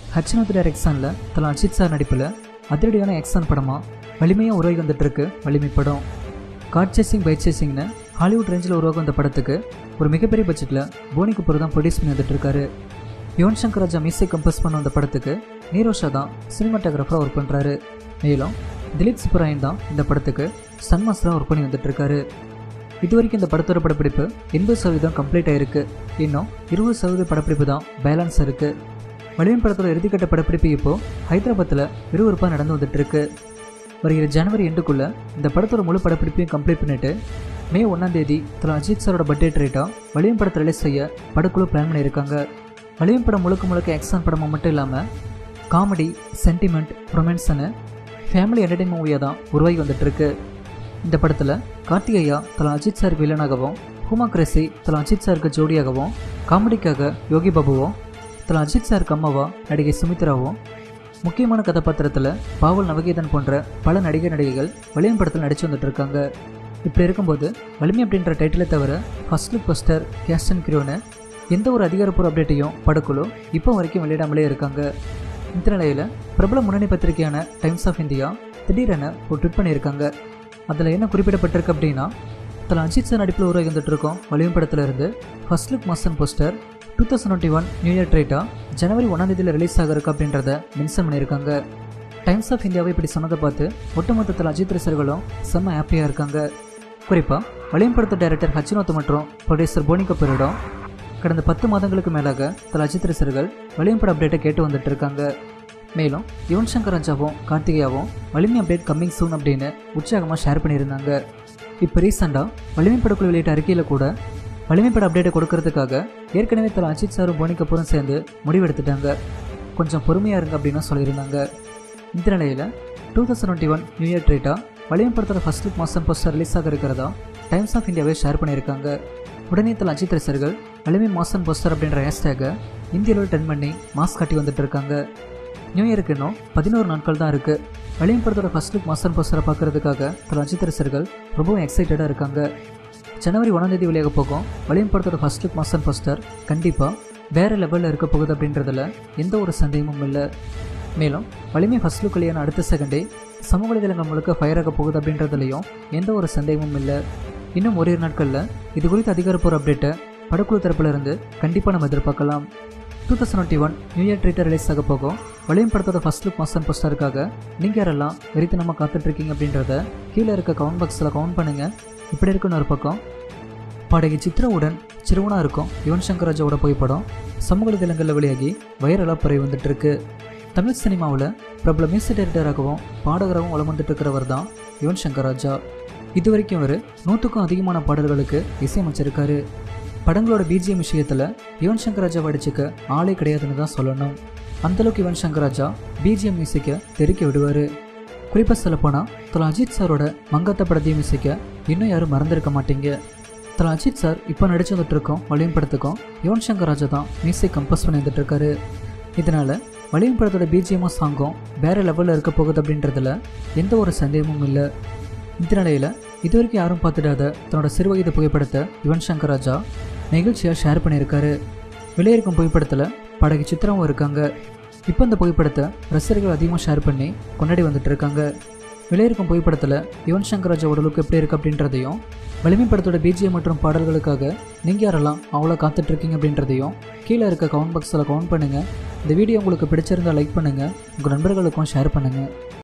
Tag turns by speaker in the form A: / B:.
A: ஹச்னத் டைரக்ஷனில் தலா அஜித் சார் நடிப்பில் அதிரடியான ஆக்ஷன் படமாக வலிமையாக உருவாகி வந்துட்டுருக்கு வலிமை படம் கார் சேசிங் பைக் சேசிங்னு ஹாலிவுட் ரேஞ்சில் உருவாகும் இந்த படத்துக்கு ஒரு மிகப்பெரிய பட்ஜெட்டில் போனி கபூர் தான் ப்ரொடியூஸ் பண்ணி வந்துட்டுருக்காரு யுவன் சங்கர் ராஜா மியூசிக் கம்போஸ் பண்ண அந்த படத்துக்கு நீரோஷா தான் சினிமாட்டோகிராஃபராக ஒர்க் பண்ணுறாரு மேலும் திலீப் சுப்பராயன் தான் இந்த படத்துக்கு சன்மாஸ்டராக ஒர்க் பண்ணி வந்துட்டுருக்காரு இது வரைக்கும் இந்த படத்தோட படப்பிடிப்பு எண்பது சதவீதம் கம்ப்ளீட் ஆயிருக்கு இன்னும் இருபது சதவீத படப்பிடிப்பு தான் பேலன்ஸ் இருக்குது வலிமை படத்தோட இறுதிக்கட்ட படப்பிடிப்பு இப்போது ஹைதராபாத்தில் விறுவிறுப்பாக நடந்து வந்துட்டு இருக்கு வருகிற ஜனவரி எண்டுக்குள்ளே இந்த படத்தோட முழு படப்பிடிப்பையும் கம்ப்ளீட் பண்ணிட்டு மே ஒன்றாம் தேதி திரு அஜித் சாரோட பர்த்டே ட்ரீட்டாக வலிமை படத்தை ரிலீஸ் செய்ய படக்குழு பிளான் பண்ணியிருக்காங்க வலிமை படம் முழுக்க முழுக்க ஆக்ஷன் படமாக மட்டும் இல்லாமல் காமெடி சென்டிமெண்ட் ரொமான்ஸ்னு ஃபேமிலி என்டர்டைன் மூவியாக தான் உருவாகி வந்துட்டு இருக்கு இந்த படத்தில் கார்த்திகேயா தலா அஜித் சார் வில்லனாகவும் ஹுமா கிரேசி தலா அஜித் சாருக்கு ஜோடியாகவும் காமெடிக்காக யோகி பாபுவும் தலா அஜித் சாருக்கு அம்மாவா நடிகை சுமித்ராவும் முக்கியமான கதாபாத்திரத்தில் பாவல் நவகீதன் போன்ற பல நடிகர் நடிகைகள் வலிமை படத்தில் நடிச்சு வந்துட்டு இருக்காங்க இப்படி இருக்கும்போது வலிமை அப்படின்ற டைட்டிலை தவிர first look poster cast and கிரோன்னு எந்த ஒரு அதிகாரப்பூர்வ அப்டேட்டையும் படக்குழு இப்போ வரைக்கும் வெளியிடாமலே இருக்காங்க இந்த நிலையில் பிரபல முன்னணி பத்திரிகையான டைம்ஸ் ஆஃப் இந்தியா திடீரென ஒரு ட்விட் பண்ணியிருக்காங்க அதில் என்ன குறிப்பிடப்பட்டிருக்கு அப்படின்னா தலா அஜித் சார் நடிப்பில் உருவாகி வந்துட்டு இருக்கோம் வலிமை படத்துல இருந்து first look motion poster two thousand twenty one new year ட்ரேட்டா ஜனவரி ஒன்றாம் தேதியில் ரிலீஸ் ஆகிருக்கு அப்படின்றத மென்ஷன் பண்ணியிருக்காங்க டைம்ஸ் ஆஃப் இந்தியாவை இப்படி சொன்னதை பார்த்து ஒட்டுமொத்தத்தில் அஜித் ரசிகர்களும் செம்ம ஹாப்பியாக இருக்காங்க குறிப்பாக வலிமை படத்த டைரக்டர் ஹச்சினோத் மற்றும் ப்ரொடியூசர் போனி கபூரிடம் கடந்த பத்து மாதங்களுக்கு மேலாக தல அஜித் ரசிகர்கள் வலிமை பட அப்டேட்டை கேட்டு வந்துட்டு இருக்காங்க மேலும் யுவன் சங்கர் ராஜாவும் கார்த்திகேயாவும் வலிமை அப்டேட் கம்மிங் சூன் அப்படின்னு உற்சாகமாக ஷேர் பண்ணியிருந்தாங்க இப்போ ரீசெண்டாக வலிமை படக்குழு வெளியிட்ட அறிக்கையில் கூட வலிமை பட அப்டேட்டை கொடுக்கறதுக்காக ஏற்கனவே தல அஜித் சாரும் போனி கபூரும் சேர்ந்து முடிவெடுத்துட்டாங்க கொஞ்சம் பொறுமையாக இருங்க அப்படின்னு சொல்லியிருந்தாங்க இந்த நிலையில் two thousand twenty one new year ட்ரீட்டா வலிமை படத்தோட first look motion poster release ஆக இருக்கிறதா டைம்ஸ் ஆஃப் இந்தியாவே ஷேர் பண்ணியிருக்காங்க உடனே தல அஜித் ரசிகர்கள் வலிமை மாசன் போஸ்டர் அப்படின்ற ஹேஷ்டேகை இந்தியாவில் ட்ரெண்ட் பண்ணி மாஸ் காட்டி வந்துட்டு இருக்காங்க நியூ இயருக்கு இன்னும் பதினோரு நாட்கள் தான் இருக்குது வலிமை படத்தோட ஃபர்ஸ்ட் லுக் மாசன் போஸ்டரை பார்க்கறதுக்காக தல அஜித் ரசிகர்கள் ரொம்பவும் எக்ஸைட்டடாக இருக்காங்க ஜனவரி ஒன்றாம் தேதி வெளியாக போகும் வலிமை படத்தோட ஃபர்ஸ்ட் லுக் மாசன் போஸ்டர் கண்டிப்பாக வேறு லெவலில் இருக்க போகுது அப்படின்றதுல எந்த ஒரு சந்தேகமும் இல்லை மேலும் வலிமை ஃபர்ஸ்ட் லுக் வெளியான அடுத்த செகண்டே சமூக வலைதளங்கள் முழுக்க ஃபயர் ஆக போகுது அப்படின்றதுலையும் எந்த ஒரு சந்தேகமும் இல்லை இன்னும் ஓரிரு நாட்களில் இது குறித்த அதிகாரப்பூர்வ அப்டேட்டை படக்குழு தரப்புல இருந்து கண்டிப்பாக நம்ம எதிர்பார்க்கலாம் two thousand twenty one new year ட்ரீட்டர் ரிலீஸ் ஆக போகும் வலியம் படத்தோட ஃபர்ஸ்ட் லுக் மாசன் போஸ்டருக்காக நீங்கள் யாரெல்லாம் வெறித்தனமாக காத்துட்ருக்கீங்க அப்படின்றத கீழே இருக்க கவுண்ட் பாக்ஸில் கவுண்ட் பண்ணுங்கள் இப்படி இருக்குன்னு ஒரு பக்கம் பாடகி சித்ராவுடன் சிறுவனாக இருக்கும் யுவன் சங்கர் ராஜாவோட புகைப்படம் சமூக வலைதளங்களில் வெளியாகி வைரலாக பரவி வந்துட்டு இருக்கு தமிழ் சினிமாவில் பிரபல மியூசிக் டைரக்டராகவும் பாடகராகவும் வளம் வந்துட்டு இருக்கிறவர் தான் யுவன் சங்கர் ராஜா இது வரைக்கும் அவர் நூற்றுக்கும் அதிகமான பாடல்களுக்கு இசையமைச்சிருக்காரு படங்களோட பிஜிஎம் விஷயத்தில் யுவன் சங்கர் ராஜா அடிச்சுக்க ஆளே கிடையாதுன்னு தான் சொல்லணும் அந்தளவுக்கு யுவன் சங்கர் ராஜா பிஜிஎம் மியூசிக்கை தெறிக்க விடுவார் குறிப்பாக சொல்லப்போனால் தல அஜித் சாரோட மங்காத்த படத்தையும் மியூசிக்கை இன்னும் யாரும் மறந்துருக்க மாட்டீங்க தல அஜித் சார் இப்போ நடிச்சு வந்துட்டு இருக்கோம் வலியும் படத்துக்கும் யுவன் சங்கர் ராஜா தான் மியூசிக் கம்போஸ் பண்ணி வந்துட்டு இருக்காரு இதனால் வலியும் படத்தோட பிஜிஎம்மும் சாங்கும் வேறு லெவலில் இருக்க போகுது அப்படின்றதுல எந்த ஒரு சந்தேகமும் இல்லை இந்த நிலையில் இது வரைக்கும் யாரும் பார்த்துடாத தன்னோட சிறுவயது புகைப்படத்தை யுவன் சங்கர் ராஜா நிகழ்ச்சியாக ஷேர் பண்ணியிருக்காரு வெளியிருக்கும் புகைப்படத்தில் படகி சித்திரமும் இருக்காங்க இப்போ இந்த புகைப்படத்தை ரசிகர்கள் அதிகமாக ஷேர் பண்ணி கொண்டாடி வந்துட்டு இருக்காங்க வெளியிருக்கும் புகைப்படத்தில் யுவன் சங்கர் ராஜா உடலுக்கு எப்படி இருக்குது அப்படின்றதையும் வலிமை படத்தோட பிஜிஎம் மற்றும் பாடல்களுக்காக நீங்கள் யாரெல்லாம் அவ்வளோ காத்துட்ருக்கீங்க அப்படின்றதையும் கீழே இருக்க கவுண்ட் பாக்ஸில் கவுண்ட் பண்ணுங்கள் இந்த வீடியோ உங்களுக்கு பிடிச்சிருந்தால் லைக் பண்ணுங்கள் உங்கள் நண்பர்களுக்கும் ஷேர் பண்ணுங்கள்